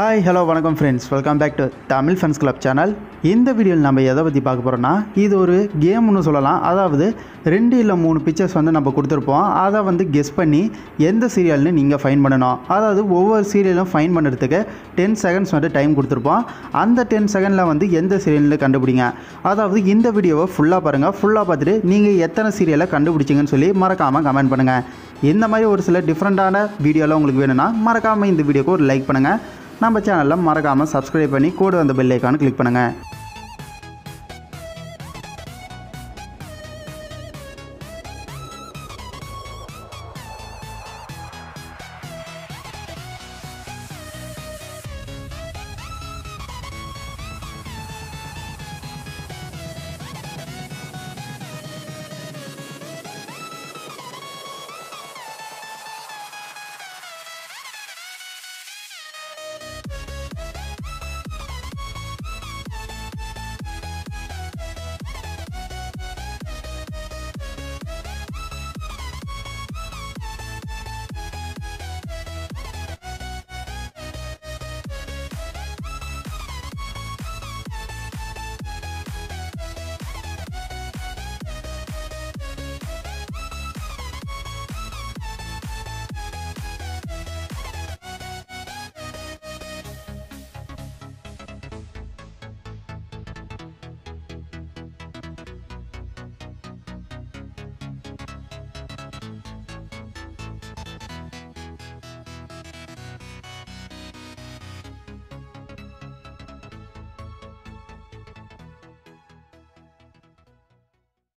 hi hello வணக்கம் friends welcome back to Tamil funs club channel இந்த வீடியோவில் நம்ம எதை பற்றி பார்க்க போகிறோம்னா இது ஒரு கேம்னு சொல்லலாம் அதாவது ரெண்டு இல்லை மூணு பிக்சர்ஸ் வந்து நம்ம கொடுத்துருப்போம் அதை வந்து கெஸ் பண்ணி எந்த சீரியல்னு நீங்கள் ஃபைன் பண்ணணும் அதாவது ஒவ்வொரு சீரியலும் ஃபைன் பண்ணுறதுக்கு டென் செகண்ட்ஸ் வந்து டைம் கொடுத்துருப்போம் அந்த டென் செகண்டில் வந்து எந்த சீரியல்னு கண்டுபிடிங்க அதாவது இந்த வீடியோவை ஃபுல்லாக பாருங்கள் ஃபுல்லாக பார்த்துட்டு நீங்கள் எத்தனை சீரியலை கண்டுபிடிச்சிங்கன்னு சொல்லி மறக்காமல் கமெண்ட் பண்ணுங்கள் இந்த மாதிரி ஒரு சில டிஃப்ரெண்ட்டான வீடியோலாம் உங்களுக்கு வேணும்னா மறக்காமல் இந்த வீடியோக்கு ஒரு லைக் பண்ணுங்கள் நம்ம சேனலில் மறக்காமல் சப்ஸ்கிரைப் பண்ணி கூட அந்த பெல் ஐக்கானு கிளிக் பண்ணுங்கள்